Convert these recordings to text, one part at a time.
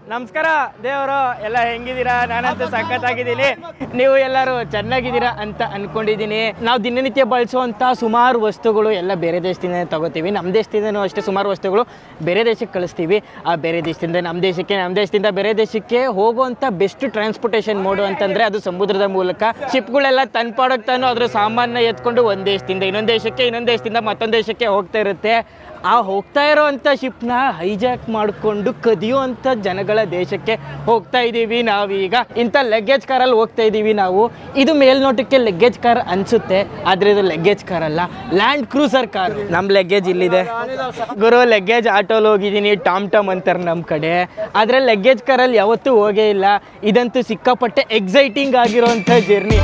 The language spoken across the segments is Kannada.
ನಮಸ್ಕಾರ ದೇವರು ಎಲ್ಲ ಹೆಂಗಿದ್ದೀರಾ ನಾನಂತೂ ಸಖತ್ತಾಗಿದ್ದೀನಿ ನೀವು ಎಲ್ಲರೂ ಚೆನ್ನಾಗಿದ್ದೀರಾ ಅಂತ ಅನ್ಕೊಂಡಿದ್ದೀನಿ ನಾವು ದಿನನಿತ್ಯ ಬಳಸುವಂಥ ಸುಮಾರು ವಸ್ತುಗಳು ಎಲ್ಲ ಬೇರೆ ದೇಶದಿಂದ ತಗೋತೀವಿ ನಮ್ಮ ದೇಶದಿಂದನೂ ಅಷ್ಟೇ ಸುಮಾರು ವಸ್ತುಗಳು ಬೇರೆ ದೇಶಕ್ಕೆ ಕಳಿಸ್ತೀವಿ ಆ ಬೇರೆ ದೇಶದಿಂದ ನಮ್ಮ ದೇಶಕ್ಕೆ ನಮ್ಮ ದೇಶದಿಂದ ಬೇರೆ ದೇಶಕ್ಕೆ ಹೋಗುವಂಥ ಬೆಸ್ಟ್ ಟ್ರಾನ್ಸ್ಪೋರ್ಟೇಷನ್ ಮೋಡು ಅಂತಂದರೆ ಅದು ಸಮುದ್ರದ ಮೂಲಕ ಶಿಪ್ಗಳೆಲ್ಲ ತನ್ನ ಪಾಡಕ್ಕೆ ತಾನು ಅದ್ರ ಸಾಮಾನ ಎತ್ಕೊಂಡು ಒಂದು ದೇಶದಿಂದ ಇನ್ನೊಂದು ದೇಶಕ್ಕೆ ಇನ್ನೊಂದು ದೇಶದಿಂದ ಮತ್ತೊಂದು ದೇಶಕ್ಕೆ ಹೋಗ್ತಾ ಇರುತ್ತೆ ಆ ಹೋಗ್ತಾ ಇರೋವಂಥ ಶಿಪ್ನ ಹೈಜಾಕ್ ಮಾಡಿಕೊಂಡು ಕದಿಯುವಂಥ ಜನಗಳ ದೇಶಕ್ಕೆ ಹೋಗ್ತಾ ಇದ್ದೀವಿ ನಾವೀಗ ಇಂಥ ಲಗ್ಗೇಜ್ ಕಾರಲ್ಲಿ ಹೋಗ್ತಾ ಇದ್ದೀವಿ ನಾವು ಇದು ಮೇಲ್ನೋಟಕ್ಕೆ ಲಗ್ಗೇಜ್ ಕಾರ್ ಅನ್ಸುತ್ತೆ ಆದರೆ ಇದು ಲಗ್ಗೇಜ್ ಕಾರ್ ಅಲ್ಲ ಲ್ಯಾಂಡ್ ಕ್ರೂಸರ್ ಕಾರ್ ನಮ್ಮ ಲಗ್ಗೇಜ್ ಇಲ್ಲಿದೆ ಗುರು ಲಗ್ಗೇಜ್ ಆಟೋಲ್ಲಿ ಹೋಗಿದ್ದೀನಿ ಟಾಮ್ ಟಾಮ್ ಅಂತಾರೆ ನಮ್ಮ ಕಡೆ ಆದರೆ ಲಗ್ಗೇಜ್ ಕಾರಲ್ಲಿ ಯಾವತ್ತೂ ಹೋಗೇ ಇಲ್ಲ ಇದಂತೂ ಸಿಕ್ಕಾಪಟ್ಟೆ ಎಕ್ಸೈಟಿಂಗ್ ಆಗಿರೋಂಥ ಜರ್ನಿ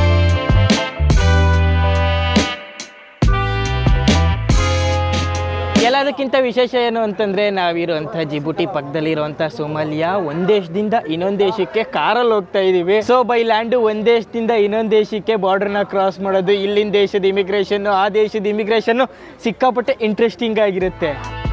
ಎಲ್ಲದಕ್ಕಿಂತ ವಿಶೇಷ ಏನು ಅಂತಂದರೆ ನಾವಿರುವಂಥ ಜಿಬುಟಿ ಪಕ್ಕದಲ್ಲಿರುವಂಥ ಸೋಮಾಲಿಯಾ ಒಂದ್ ದೇಶದಿಂದ ಇನ್ನೊಂದು ದೇಶಕ್ಕೆ ಕಾರಲ್ಲಿ ಹೋಗ್ತಾ ಇದ್ದೀವಿ ಸೊ ಬೈ ಲ್ಯಾಂಡು ಒಂದ್ ದೇಶದಿಂದ ಇನ್ನೊಂದು ದೇಶಕ್ಕೆ ಬಾರ್ಡರ್ನ ಕ್ರಾಸ್ ಮಾಡೋದು ಇಲ್ಲಿನ ದೇಶದ ಇಮಿಗ್ರೇಷನ್ನು ಆ ದೇಶದ ಇಮಿಗ್ರೇಷನ್ನು ಸಿಕ್ಕಾಪಟ್ಟೆ ಇಂಟ್ರೆಸ್ಟಿಂಗ್ ಆಗಿರುತ್ತೆ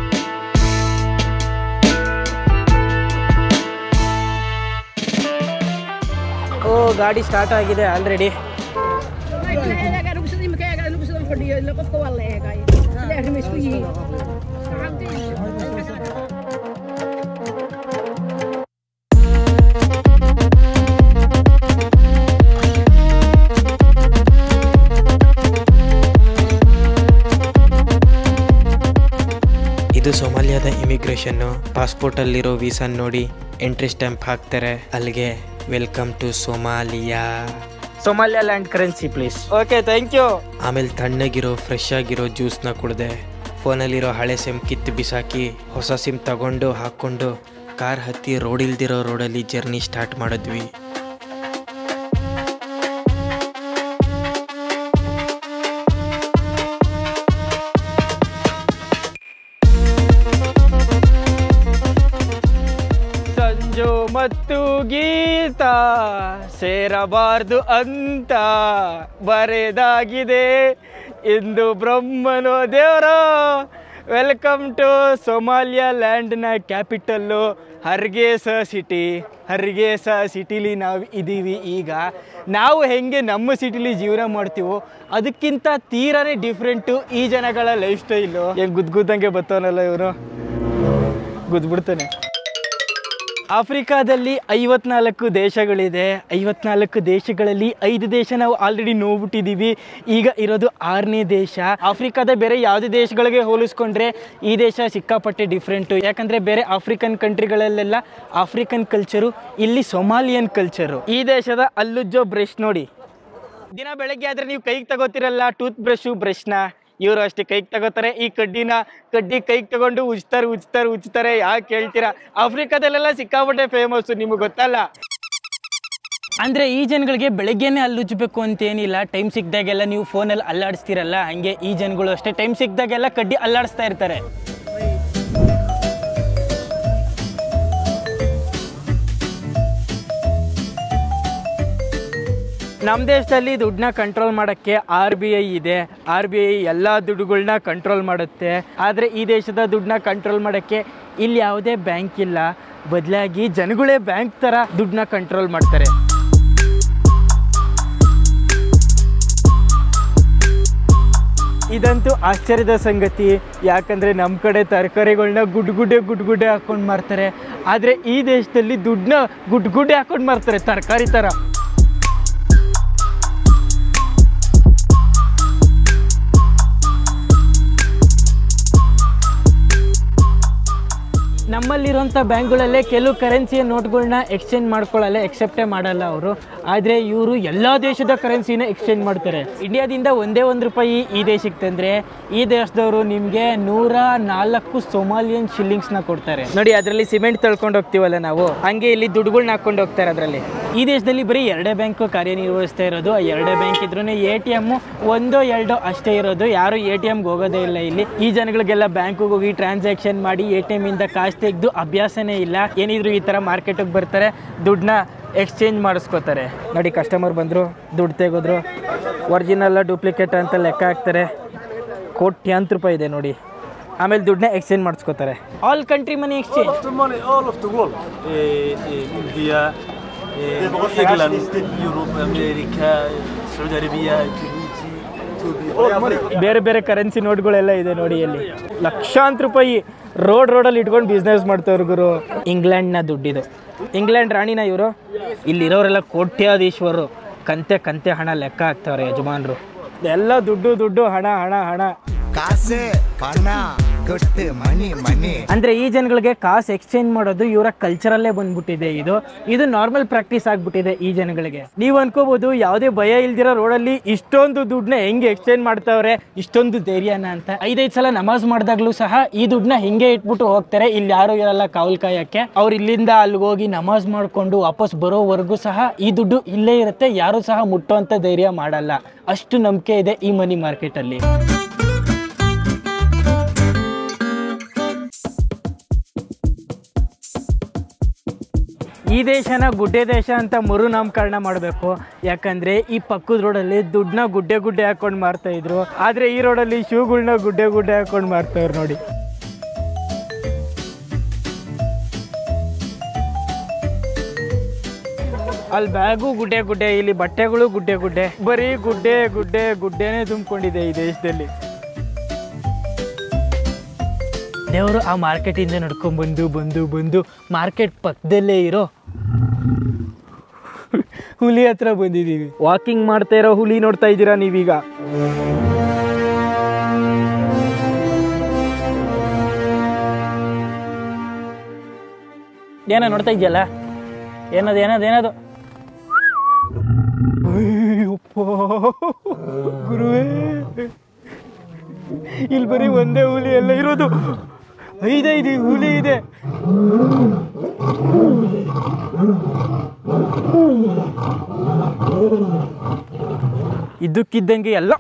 ಓ ಗಾಡಿ ಸ್ಟಾರ್ಟ್ ಆಗಿದೆ already Kaya gusto din kaya ano gusto ng padiyo lakot ko wala eh kaya. Kaya kami isku yi. ಇದು ಸೊಮಾಲಿಯಾದ ಇಮಿಗ್ರೇಷನ್ನು ಪಾಸ್ಪೋರ್ಟಲ್ಲಿರೋ ವೀಸಾ ನೋಡಿ ಎಂಟ್ರಿ ಸ್ಟ್ಯಾಂಪ್ ಹಾಕ್ತಾರೆ ಅಲ್ಲಿಗೆ welcome to Somalia Somaliland currency please okay thank you ಆಮೇಲೆ ತಣ್ಣಗಿರೋ ಫ್ರೆಶ್ ಆಗಿರೋ ಜ್ಯೂಸ್ನ ಕುಡ್ದೆ ಫೋನಲ್ಲಿರೋ ಹಳೆ ಸಿಮ್ ಕಿತ್ತು ಬಿಸಾಕಿ ಹೊಸ ಸಿಮ್ ತಗೊಂಡು ಹಾಕ್ಕೊಂಡು ಕಾರ್ ಹತ್ತಿ ರೋಡ್ ಇಲ್ದಿರೋ ರೋಡಲ್ಲಿ ಜರ್ನಿ ಸ್ಟಾರ್ಟ್ ಮಾಡಿದ್ವಿ ಸಂಜು ಮತ್ತು ಗೀತ ಸೇರಬಾರ್ದು ಅಂತ ಬರೆದಾಗಿದೆ ಇಂದು ಬ್ರಹ್ಮನು ದೇವರೋ ವೆಲ್ಕಮ್ ಟು ಸೊಮಾಲಿಯಾ ಲ್ಯಾಂಡ್ನ ಕ್ಯಾಪಿಟಲ್ಲು ಹರ್ಗೇಸ ಸಿಟಿ ಹರ್ಗೇಸ ಸಿಟಿಲಿ ನಾವು ಇದ್ದೀವಿ ಈಗ ನಾವು ಹೆಂಗೆ ನಮ್ಮ ಸಿಟಿಲಿ ಜೀವನ ಮಾಡ್ತೀವೋ ಅದಕ್ಕಿಂತ ತೀರಾನೇ ಡಿಫ್ರೆಂಟು ಈ ಜನಗಳ ಲೈಫ್ ಸ್ಟೈಲು ಹೆಂಗೆ ಗುದ್ಗುದ್ದಂಗೆ ಬರ್ತಾನಲ್ಲ ಇವನು ಗುದ್ಬಿಡ್ತಾನೆ ಆಫ್ರಿಕಾದಲ್ಲಿ ಐವತ್ನಾಲ್ಕು ದೇಶಗಳಿದೆ ಐವತ್ನಾಲ್ಕು ದೇಶಗಳಲ್ಲಿ ಐದು ದೇಶ ನಾವು ಆಲ್ರೆಡಿ ನೋಡ್ಬಿಟ್ಟಿದ್ದೀವಿ ಈಗ ಇರೋದು ಆರನೇ ದೇಶ ಆಫ್ರಿಕಾದ ಬೇರೆ ಯಾವುದೇ ದೇಶಗಳಿಗೆ ಹೋಲಿಸ್ಕೊಂಡ್ರೆ ಈ ದೇಶ ಸಿಕ್ಕಾಪಟ್ಟೆ ಡಿಫ್ರೆಂಟು ಯಾಕಂದರೆ ಬೇರೆ ಆಫ್ರಿಕನ್ ಕಂಟ್ರಿಗಳಲ್ಲೆಲ್ಲ ಆಫ್ರಿಕನ್ ಕಲ್ಚರು ಇಲ್ಲಿ ಸೊಮಾಲಿಯನ್ ಕಲ್ಚರು ಈ ದೇಶದ ಅಲ್ಲುಜ್ಜೋ ಬ್ರಷ್ ನೋಡಿ ದಿನ ಬೆಳಗ್ಗೆ ಆದರೆ ನೀವು ಕೈಗೆ ತಗೋತಿರಲ್ಲ ಟೂತ್ ಬ್ರಷು ಬ್ರಷ್ನ ಇವರು ಅಷ್ಟೇ ಕೈಗೆ ತಗೋತಾರೆ ಈ ಕಡ್ಡಿನ ಕಡ್ಡಿ ಕೈಗೆ ತಗೊಂಡು ಉಜ್ತಾರೆ ಉಜ್ತಾರೆ ಉಜ್ತಾರೆ ಯಾಕೆ ಹೇಳ್ತೀರಾ ಆಫ್ರಿಕಾದಲ್ಲೆಲ್ಲ ಸಿಕ್ಕಾಪಟ್ಟೆ ಫೇಮಸ್ಸು ನಿಮಗೆ ಗೊತ್ತಲ್ಲ ಅಂದರೆ ಈ ಜನಗಳಿಗೆ ಬೆಳಗ್ಗೆನೇ ಅಲ್ಲುಜ್ಬೇಕು ಅಂತೇನಿಲ್ಲ ಟೈಮ್ ಸಿಕ್ದಾಗೆಲ್ಲ ನೀವು ಫೋನಲ್ಲಿ ಅಲ್ಲಾಡಿಸ್ತೀರಲ್ಲ ಹಾಗೆ ಈ ಜನಗಳು ಅಷ್ಟೇ ಟೈಮ್ ಸಿಕ್ದಾಗೆಲ್ಲ ಕಡ್ಡಿ ಅಲ್ಲಾಡಿಸ್ತಾ ಇರ್ತಾರೆ ನಮ್ಮ ದೇಶದಲ್ಲಿ ದುಡ್ಡನ್ನ ಕಂಟ್ರೋಲ್ ಮಾಡೋಕ್ಕೆ ಆರ್ ಬಿ ಐ ಇದೆ ಆರ್ ಬಿ ಐ ಎಲ್ಲ ದುಡ್ಡುಗಳನ್ನ ಕಂಟ್ರೋಲ್ ಮಾಡುತ್ತೆ ಆದರೆ ಈ ದೇಶದ ದುಡ್ಡನ್ನ ಕಂಟ್ರೋಲ್ ಮಾಡೋಕ್ಕೆ ಇಲ್ಲಿ ಯಾವುದೇ ಬ್ಯಾಂಕ್ ಇಲ್ಲ ಬದಲಾಗಿ ಜನಗಳೇ ಬ್ಯಾಂಕ್ ಥರ ದುಡ್ಡನ್ನ ಕಂಟ್ರೋಲ್ ಮಾಡ್ತಾರೆ ಇದಂತೂ ಆಶ್ಚರ್ಯದ ಸಂಗತಿ ಯಾಕಂದರೆ ನಮ್ಮ ಕಡೆ ತರಕಾರಿಗಳನ್ನ ಗುಡ್ಗುಡ್ಡೆ ಗುಡ್ಗುಡ್ಡೆ ಹಾಕೊಂಡು ಮಾರ್ತಾರೆ ಆದರೆ ಈ ದೇಶದಲ್ಲಿ ದುಡ್ಡನ್ನ ಗುಡ್ಗುಡ್ಡೆ ಹಾಕೊಂಡು ಮಾರ್ತಾರೆ ತರಕಾರಿ ಥರ ನಮ್ಮಲ್ಲಿರುವಂಥ ಬ್ಯಾಂಕ್ಗಳಲ್ಲೇ ಕೆಲವು ಕರೆನ್ಸಿಯ ನೋಟ್ಗಳನ್ನ ಎಕ್ಸ್ಚೇಂಜ್ ಮಾಡ್ಕೊಳ್ಳಲ್ಲ ಎಕ್ಸೆಪ್ಟೇ ಮಾಡಲ್ಲ ಅವರು ಆದರೆ ಇವರು ಎಲ್ಲ ದೇಶದ ಕರೆನ್ಸಿನ ಎಕ್ಸ್ಚೇಂಜ್ ಮಾಡ್ತಾರೆ ಇಂಡಿಯಾದಿಂದ ಒಂದೇ ಒಂದು ರೂಪಾಯಿ ಈ ದೇಶಕ್ಕೆ ತಂದರೆ ಈ ದೇಶದವರು ನಿಮಗೆ ನೂರ ನಾಲ್ಕು ಸೊಮಾಲಿಯನ್ ಶಿಲ್ಲಿಂಗ್ಸ್ನ ಕೊಡ್ತಾರೆ ನೋಡಿ ಅದರಲ್ಲಿ ಸಿಮೆಂಟ್ ತಳ್ಕೊಂಡು ಹೋಗ್ತೀವಲ್ಲ ನಾವು ಹಂಗೆ ಇಲ್ಲಿ ದುಡ್ಡುಗಳ್ನ ಹಾಕೊಂಡು ಹೋಗ್ತಾರೆ ಅದರಲ್ಲಿ ಈ ದೇಶದಲ್ಲಿ ಬರೀ ಎರಡೇ ಬ್ಯಾಂಕು ಕಾರ್ಯನಿರ್ವಹಿಸ್ತಾ ಇರೋದು ಆ ಎರಡೇ ಬ್ಯಾಂಕ್ ಇದ್ರೂ ಎ ಟಿ ಎಮ್ಮು ಒಂದೋ ಎರಡೋ ಅಷ್ಟೇ ಇರೋದು ಯಾರು ಎ ಟಿ ಎಮ್ಗೆ ಹೋಗೋದೇ ಇಲ್ಲ ಇಲ್ಲಿ ಈ ಜನಗಳಿಗೆಲ್ಲ ಬ್ಯಾಂಕಿಗೆ ಹೋಗಿ ಟ್ರಾನ್ಸಾಕ್ಷನ್ ಮಾಡಿ ಎ ಟಿ ಎಮ್ಮಿಂದ ಕಾಸು ತೆಗೆದು ಅಭ್ಯಾಸನೇ ಇಲ್ಲ ಏನಿದ್ರು ಈ ಥರ ಮಾರ್ಕೆಟಿಗೆ ಬರ್ತಾರೆ ದುಡ್ಡನ್ನ ಎಕ್ಸ್ಚೇಂಜ್ ಮಾಡಿಸ್ಕೋತಾರೆ ನೋಡಿ ಕಸ್ಟಮರ್ ಬಂದರು ದುಡ್ಡು ತೆಗೆದ್ರು ಒರಿಜಿನಲ್ಲ ಡೂಪ್ಲಿಕೇಟ್ ಅಂತ ಲೆಕ್ಕ ಹಾಕ್ತಾರೆ ಕೋಟ್ಯಾಂತರ ರೂಪಾಯಿ ಇದೆ ನೋಡಿ ಆಮೇಲೆ ದುಡ್ಡನ್ನ ಎಕ್ಸ್ಚೇಂಜ್ ಮಾಡಿಸ್ಕೋತಾರೆ all country money exchange All of the money, all of the world. Eh, eh, India, eh, England, Europe, America, Saudi Arabia, Djibouti, Ethiopia, all money. ಬೇರೆ ಬೇರೆ ಕರೆನ್ಸಿ ನೋಟ್ಗಳೆಲ್ಲ ಇದೆ ನೋಡಿ ಅಲ್ಲಿ ಲಕ್ಷಾಂತರ ರೂಪಾಯಿ ರೋಡ್ ರೋಡಲ್ಲಿ ಇಟ್ಕೊಂಡು ಬಿಸ್ನೆಸ್ ಮಾಡ್ತಾವ್ರು ಗುರು ಇಂಗ್ಲೆಂಡ್ನ ದುಡ್ಡಿದು ಇಂಗ್ಲೆಂಡ್ ರಾಣಿನ ಇವರು ಇಲ್ಲಿರೋರೆಲ್ಲ ಕೋಟ್ಯಾಧೀಶ್ವರು ಕಂತೆ ಕಂತೆ ಹಣ ಲೆಕ್ಕ ಹಾಕ್ತಾವ್ರೆ ಯಜಮಾನ್ರು ಎಲ್ಲ ದುಡ್ಡು ದುಡ್ಡು ಹಣ ಹಣ ಹಣ ಕಾಸು ಪಣ ಕೊಟ್ಟು ಮನಿ ಮನಿ ಅಂದ್ರೆ ಈ ಜನಗಳಿಗೆ ಕಾಸು ಎಕ್ಸ್ಚೇಂಜ್ ಮಾಡೋದು ಇವರ ಕಲ್ಚರಲ್ಲೇ ಬಂದ್ಬಿಟ್ಟಿದೆ ಇದು ಇದು ನಾರ್ಮಲ್ ಪ್ರಾಕ್ಟೀಸ್ ಆಗ್ಬಿಟ್ಟಿದೆ ಈ ಜನಗಳಿಗೆ ನೀವು ಅನ್ಕೋಬಹುದು ಯಾವುದೇ ಭಯ ಇಲ್ದಿರೋ ರೋಡಲ್ಲಿ ಇಷ್ಟೊಂದು ದುಡ್ಡನ್ನ ಹೆಂಗೆ ಎಕ್ಸ್ಚೇಂಜ್ ಮಾಡ್ತಾವ್ರೆ ಇಷ್ಟೊಂದು ಧೈರ್ಯನ ಅಂತ ಐದೈದು ಸಲ ನಮಾಜ್ ಮಾಡಿದಾಗ್ಲೂ ಸಹ ಈ ದುಡ್ಡನ್ನ ಹಿಂಗೆ ಇಟ್ಬಿಟ್ಟು ಹೋಗ್ತಾರೆ ಇಲ್ಲಿ ಯಾರು ಇರಲ್ಲ ಕಾವಲ್ ಕಾಯಕ್ಕೆ ಅವ್ರು ಇಲ್ಲಿಂದ ಅಲ್ಲಿಗೆ ಹೋಗಿ ನಮಾಜ್ ಮಾಡ್ಕೊಂಡು ವಾಪಸ್ ಬರೋವರೆಗೂ ಸಹ ಈ ದುಡ್ಡು ಇಲ್ಲೇ ಇರುತ್ತೆ ಯಾರು ಸಹ ಮುಟ್ಟುವಂತ ಧೈರ್ಯ ಮಾಡಲ್ಲ ಅಷ್ಟು ನಂಬಿಕೆ ಇದೆ ಈ ಮನಿ ಮಾರ್ಕೆಟ್ ಅಲ್ಲಿ ಈ ದೇಶನ ಗುಡ್ಡೆ ದೇಶ ಅಂತ ಮರು ನಾಮಕರಣ ಮಾಡಬೇಕು ಯಾಕಂದ್ರೆ ಈ ಪಕ್ಕದ ರೋಡಲ್ಲಿ ದುಡ್ಡನ್ನ ಗುಡ್ಡೆ ಗುಡ್ಡೆ ಹಾಕೊಂಡು ಮಾರ್ತಾ ಇದ್ರು ಆದ್ರೆ ಈ ರೋಡಲ್ಲಿ ಶೂಗಳನ್ನ ಗುಡ್ಡೆ ಗುಡ್ಡೆ ಹಾಕೊಂಡು ಮಾರ್ತಾವ್ರು ನೋಡಿ ಅಲ್ಲಿ ಬ್ಯಾಗು ಗುಡ್ಡೆ ಗುಡ್ಡೆ ಇಲ್ಲಿ ಬಟ್ಟೆಗಳು ಗುಡ್ಡೆ ಗುಡ್ಡೆ ಬರೀ ಗುಡ್ಡೆ ಗುಡ್ಡೆ ಗುಡ್ಡೆನೇ ತುಂಬಿಕೊಂಡಿದೆ ಈ ದೇಶದಲ್ಲಿ ದೇವರು ಆ ಮಾರ್ಕೆಟಿಂದ ನಡ್ಕೊಂಡ್ ಬಂದು ಬಂದು ಬಂದು ಮಾರ್ಕೆಟ್ ಪಕ್ಕದಲ್ಲೇ ಇರೋ ಹುಲಿ ಹತ್ರ ಬಂದಿದ್ದೀವಿ ವಾಕಿಂಗ್ ಮಾಡ್ತಾ ಇರೋ ಹುಲಿ ನೋಡ್ತಾ ಇದ್ದೀರಾ ನೀವೀಗ ಏನೋ ನೋಡ್ತಾ ಇದೆಯಲ್ಲ ಏನದು ಏನದು ಏನದು ಅಯ್ಯಪ್ಪ ಗುರುವೇ ಇಲ್ಲಿ ಬರೀ ಒಂದೇ ಹುಲಿ ಎಲ್ಲ ಇರೋದು ಐದೈದು ಹುಲಿ ಇದೆ ಇದ್ದಕ್ಕಿದ್ದಂಗೆ ಎಲ್ಲ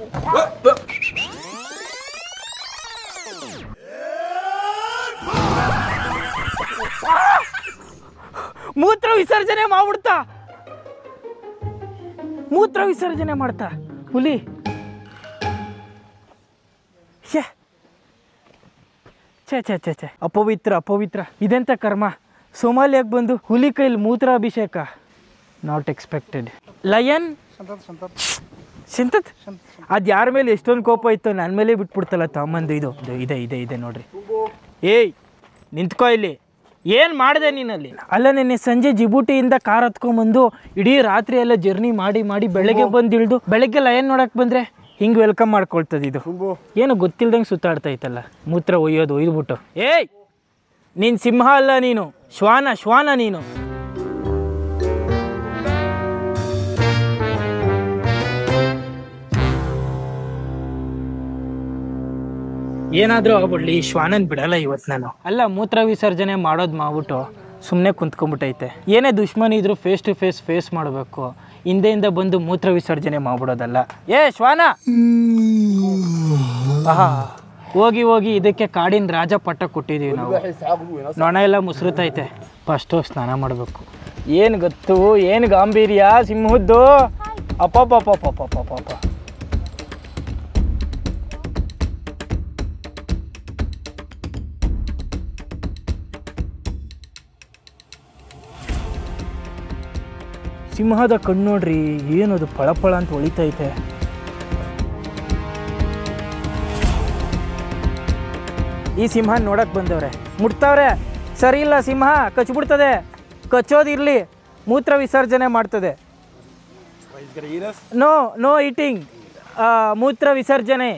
ಮೂತ್ರ ವಿಸರ್ಜನೆ ಮಾಡ್ಬಿಡ್ತಾ ಮೂತ್ರ ವಿಸರ್ಜನೆ ಮಾಡ್ತಾ ಹುಲಿ ಛೇ ಛೇ ಛೇ ಛೇ ಛೇ ಅಪವಿತ್ರ ಅಪವಿತ್ರ ಇದೆಂತ ಕರ್ಮ ಸೋಮಾಲಿಯಾಗ ಬಂದು ಹುಲಿ ಕೈಲಿ ಮೂತ್ರ ಅಭಿಷೇಕ ನಾಟ್ ಎಕ್ಸ್ಪೆಕ್ಟೆಡ್ ಲಯನ್ ಸಿಂತತ್ ಅದು ಯಾರ ಮೇಲೆ ಎಷ್ಟೊಂದು ಕೋಪ ಇತ್ತು ನನ್ನ ಮೇಲೆ ಬಿಟ್ಬಿಡ್ತಲ್ಲ ತಮ್ಮಂದು ಇದು ಇದು ಇದೆ ಇದೆ ಇದೆ ನೋಡ್ರಿ ಏಯ್ ನಿಂತ್ಕೋ ಇಲ್ಲಿ ಏನು ಮಾಡಿದೆ ನೀನಲ್ಲಿ ಅಲ್ಲ ನೆನ್ನೆ ಸಂಜೆ ಜಿಬೂಟಿಯಿಂದ ಕಾರ್ ಹತ್ಕೊಂಬಂದು ಇಡೀ ರಾತ್ರಿ ಎಲ್ಲ ಜರ್ನಿ ಮಾಡಿ ಮಾಡಿ ಬೆಳಗ್ಗೆ ಬಂದು ಇಳ್ದು ಬೆಳಗ್ಗೆ ಲಯನ್ ನೋಡಕ್ ಬಂದ್ರೆ ಹಿಂಗೆ ವೆಲ್ಕಮ್ ಮಾಡ್ಕೊಳ್ತದೆ ಇದು ಏನು ಗೊತ್ತಿಲ್ದಂಗೆ ಸುತ್ತಾಡ್ತಾ ಇತ್ತಲ್ಲ ಮೂತ್ರ ಒಯ್ಯೋದು ಒಯ್ದ್ಬಿಟ್ಟು ಏಯ್ ನೀನು ಸಿಂಹ ಅಲ್ಲ ನೀನು ಶ್ವಾನ ಶ್ವಾನ ನೀನು ಏನಾದರೂ ಆಗ್ಬಿಡ್ಲಿ ಈ ಶ್ವಾನನ್ ಬಿಡಲ್ಲ ಇವತ್ತು ನಾನು ಅಲ್ಲ ಮೂತ್ರ ವಿಸರ್ಜನೆ ಮಾಡೋದು ಮಾಡ್ಬಿಟ್ಟು ಸುಮ್ಮನೆ ಕುಂತ್ಕೊಂಡ್ಬಿಟ್ಟೈತೆ ಏನೇ ದುಶ್ಮನಿ ಇದ್ರು ಫೇಸ್ ಟು ಫೇಸ್ ಫೇಸ್ ಮಾಡಬೇಕು ಹಿಂದೆಯಿಂದ ಬಂದು ಮೂತ್ರ ವಿಸರ್ಜನೆ ಮಾಡ್ಬಿಡೋದಲ್ಲ ಏ ಶ್ವಾನ ಆಹಾ ಹೋಗಿ ಹೋಗಿ ಇದಕ್ಕೆ ಕಾಡಿನ ರಾಜ ಪಟ್ಟ ಕೊಟ್ಟಿದ್ದೀವಿ ನಾವು ನೊಣ ಎಲ್ಲ ಮುಸ್ರುತೈತೆ ಫಸ್ಟು ಸ್ನಾನ ಮಾಡಬೇಕು ಏನು ಗೊತ್ತು ಏನು ಗಾಂಭೀರ್ಯ ಸಿಂಹದ್ದು ಅಪ್ಪಪ್ಪಪ್ಪಪ್ಪಪ್ಪಪ್ಪಪ್ಪ ಸಿಂಹದ ಕಣ್ಣು ನೋಡ್ರಿ ಏನದು ಪಳಪಳ ಅಂತ ಹೊಳಿತೈತೆ ಈ ಸಿಂಹ ನೋಡಕ್ ಬಂದವ್ರೆ ಮುಟ್ತಾವ್ರೆ ಸರಿ ಇಲ್ಲ ಸಿಂಹ ಕಚ್ಬಿಡ್ತದೆ ಕಚ್ಚೋದಿರ್ಲಿ ಮೂತ್ರ ವಿಸರ್ಜನೆ ಮಾಡ್ತದೆ ನೋ ನೋ ಈಟಿಂಗ್ ಮೂತ್ರ ವಿಸರ್ಜನೆ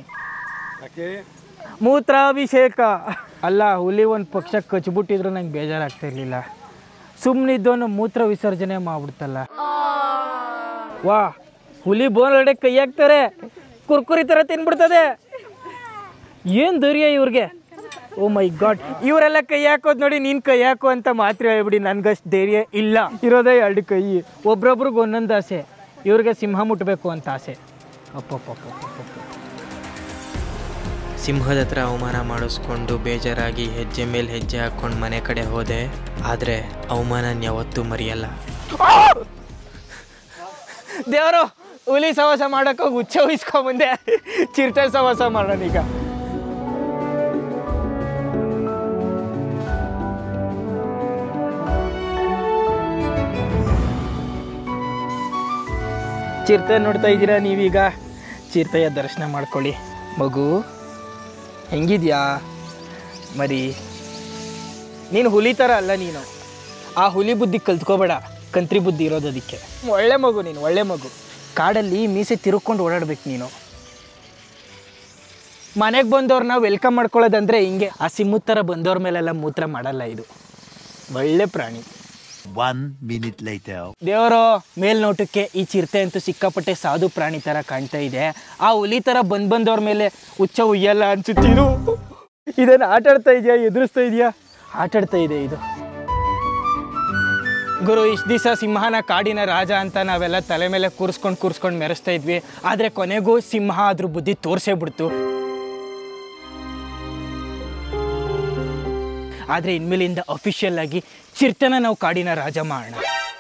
ಮೂತ್ರಾಭಿಷೇಕ ಅಲ್ಲ ಹುಲಿ ಒಂದು ಪಕ್ಷ ಕಚ್ಬಿಟ್ಟಿದ್ರು ನಂಗೆ ಬೇಜಾರಾಗ್ತಾ ಇರಲಿಲ್ಲ ಸುಮ್ಮನಿದ್ದವನು ಮೂತ್ರ ವಿಸರ್ಜನೆ ಮಾಡ್ಬಿಡ್ತಲ್ಲ ವಾ ಹುಲಿ ಬೋನೊಳಗಡೆ ಕೈ ಹಾಕ್ತಾರೆ ಕುರ್ಕುರಿ ಥರ ತಿನ್ಬಿಡ್ತದೆ ಏನು ಧೈರ್ಯ ಇವ್ರಿಗೆ ಓ ಮೈ ಗಾಡ್ ಇವರೆಲ್ಲ ಕೈ ಹಾಕೋದು ನೋಡಿ ನೀನು ಕೈ ಹಾಕು ಅಂತ ಮಾತ್ರ ಹೇಳ್ಬಿಡಿ ನನ್ಗಷ್ಟು ಧೈರ್ಯ ಇಲ್ಲ ಇರೋದೇ ಎರಡು ಕೈ ಒಬ್ರೊಬ್ರಿಗೆ ಒಂದೊಂದು ಆಸೆ ಇವ್ರಿಗೆ ಸಿಂಹ ಮುಟ್ಟಬೇಕು ಅಂತ ಆಸೆ ಅಪ್ಪಪ್ಪಪ್ಪಪ್ಪ ಸಿಂಹದ ಹತ್ರ ಅವಮಾನ ಮಾಡಿಸ್ಕೊಂಡು ಬೇಜಾರಾಗಿ ಹೆಜ್ಜೆ ಮೇಲೆ ಹೆಜ್ಜೆ ಹಾಕ್ಕೊಂಡು ಮನೆ ಕಡೆ ಹೋದೆ ಆದರೆ ಅವಮಾನ ಯಾವತ್ತೂ ಮರೆಯಲ್ಲ ದೇವರು ಹುಲಿ ಸವಾಸ ಮಾಡೋಕೆ ಹುಚ್ಚ ಉಯಿಸ್ಕೊಂಬಂದೆ ಚಿರತೆ ಸವಾಸ ಮಾಡೋಣ ಈಗ ಚಿರತೆ ನೋಡ್ತಾ ಇದ್ದೀರಾ ನೀವೀಗ ಚಿರತೆಯ ದರ್ಶನ ಮಾಡ್ಕೊಳ್ಳಿ ಮಗು ಹೆಂಗಿದ್ಯಾ ಮರಿ ನೀನು ಹುಲಿ ಥರ ಅಲ್ಲ ನೀನು ಆ ಹುಲಿ ಬುದ್ಧಿ ಕಲ್ತ್ಕೋಬೇಡ ಕಂತ್ರಿ ಬುದ್ಧಿ ಇರೋದು ಅದಕ್ಕೆ ಒಳ್ಳೆ ಮಗು ನೀನು ಒಳ್ಳೆ ಮಗು ಕಾಡಲ್ಲಿ ಮೀಸೆ ತಿರುಗ್ಕೊಂಡು ಓಡಾಡ್ಬೇಕು ನೀನು ಮನೆಗೆ ಬಂದವ್ರನ್ನ ವೆಲ್ಕಮ್ ಮಾಡ್ಕೊಳ್ಳೋದಂದ್ರೆ ಹಿಂಗೆ ಆ ಸಿಮ್ಮದ ಥರ ಬಂದವ್ರ ಮೇಲೆಲ್ಲ ಮೂತ್ರ ಮಾಡಲ್ಲ ಇದು ಒಳ್ಳೆ ಪ್ರಾಣಿ One minute later. ದೇವರು ಮೇಲ್ನೋಟಕ್ಕೆ ಈ ಚಿರತೆ ಅಂತೂ ಸಿಕ್ಕಾಪಟ್ಟೆ ಸಾಧು ಪ್ರಾಣಿ ಥರ ಕಾಣ್ತಾ ಇದೆ ಆ ಹುಲಿ ಥರ ಬಂದ್ ಬಂದವ್ರ ಮೇಲೆ ಹುಚ್ಚ ಉಯ್ಯಲ್ಲ ಅನ್ಸುತ್ತೀರು ಇದನ್ನು ಆಟಾಡ್ತಾ ಇದೆಯಾ ಎದುರಿಸ್ತಾ ಇದೆಯಾ ಆಟಾಡ್ತಾ ಇದೆ ಇದು ಗುರು ಇಷ್ಟು ದಿವಸ ಸಿಂಹನ ಕಾಡಿನ ರಾಜ ಅಂತ ನಾವೆಲ್ಲ ತಲೆ ಮೇಲೆ ಕೂರಿಸ್ಕೊಂಡು ಕೂರಿಸ್ಕೊಂಡು ಮೆರೆಸ್ತಾ ಇದ್ವಿ ಆದರೆ ಕೊನೆಗೂ ಸಿಂಹ ಅದ್ರ ಬುದ್ಧಿ ತೋರಿಸೇ ಬಿಡ್ತು ಆದರೆ ಇನ್ಮೇಲಿಂದ ಅಫಿಷಿಯಲ್ ಆಗಿ ಚಿರತೆನ ನಾವು ಕಾಡಿನ ರಾಜ ಮಾಡೋಣ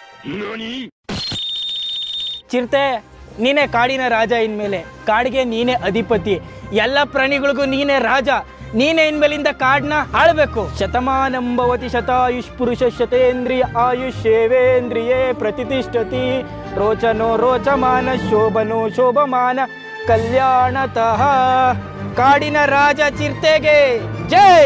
ಚಿರತೆ ನೀನೇ ಕಾಡಿನ ರಾಜ ಇನ್ಮೇಲೆ ಕಾಡಿಗೆ ನೀನೇ ಅಧಿಪತಿ ಎಲ್ಲ ಪ್ರಾಣಿಗಳಿಗೂ ನೀನೇ ರಾಜ ನೀನೇ ಇನ್ಮೇಲಿಂದ ಕಾಡನ್ನ ಆಳ್ಬೇಕು ಶತಮಾನಂಬವತಿ ಶತಾಯುಷ್ ಪುರುಷ ಶತೇಂದ್ರಿಯ ಆಯುಷ್ ಸೇವೇಂದ್ರಿಯೇ ಪ್ರತಿಷ್ಠತಿ ರೋಚನೋ ರೋಚಮಾನ ಶೋಭನೋ ಶೋಭಮಾನ ಕಲ್ಯಾಣತಃ ಕಾಡಿನ ರಾಜ ಚಿರತೆಗೆ ಜೈ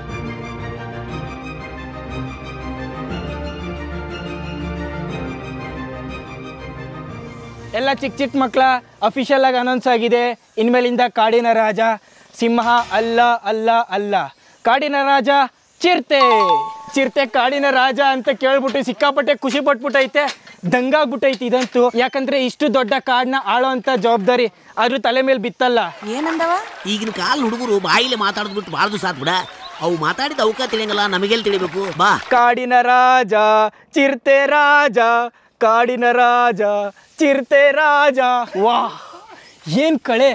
ಎಲ್ಲ ಚಿಕ್ಕ ಚಿಕ್ಕ ಮಕ್ಕಳ ಅಫಿಷಿಯಲ್ ಆಗಿ ಅನೌನ್ಸ್ ಆಗಿದೆ ಇನ್ಮೇಲಿಂದ ಕಾಡಿನ ರಾಜ ಸಿಂಹ ಅಲ್ಲ ಅಲ್ಲ ಅಲ್ಲ ಕಾಡಿನ ರಾಜ ಚಿರತೆ ಚಿರತೆ ಕಾಡಿನ ರಾಜ ಅಂತ ಕೇಳ್ಬಿಟ್ಟು ಸಿಕ್ಕಾಪಟ್ಟೆ ಖುಷಿ ಪಟ್ಬಿಟ್ಟೈತೆ ದಂಗಾಗ್ಬಿಟ್ಟೈತೆ ಇದಂತೂ ಯಾಕಂದ್ರೆ ಇಷ್ಟು ದೊಡ್ಡ ಕಾಡನ್ನ ಆಳೋ ಅಂತ ಜವಾಬ್ದಾರಿ ಅದ್ರ ತಲೆ ಮೇಲೆ ಬಿತ್ತಲ್ಲ ಏನಂದವ ಈಗಿನ ಕಾಲ ಹುಡುಗರು ಬಾಯಿಲೆ ಮಾತಾಡೋದು ಬಿಟ್ಟು ಭಾಳ ದಿವಸ ಆತ್ಬಿಡ ಅವು ಮಾತಾಡಿದ ಅವಕ ತಿಳಿಯಂಗಲ್ಲ ನಮಗೆಲ್ಲಿ ತಿಳಿಬೇಕು ಬಾ ಕಾಡಿನ ರಾಜ ಚಿರತೆ ರಾಜ ಕಾಡಿನ ರಾಜ ಚಿರತೆ ರಾಜ ವಾ ಏನ್ ಕಳೆ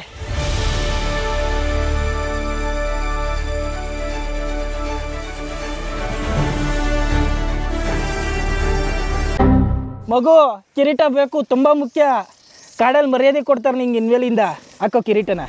ಮಗು ಕಿರೀಟ ಬೇಕು ತುಂಬಾ ಮುಖ್ಯ ಕಾಡಲ್ಲಿ ಮರ್ಯಾದೆ ಕೊಡ್ತಾರೆ ನಿಂಗೆ ಇನ್ಮೇಲಿಂದ ಹಾಕೋ ಕಿರೀಟನ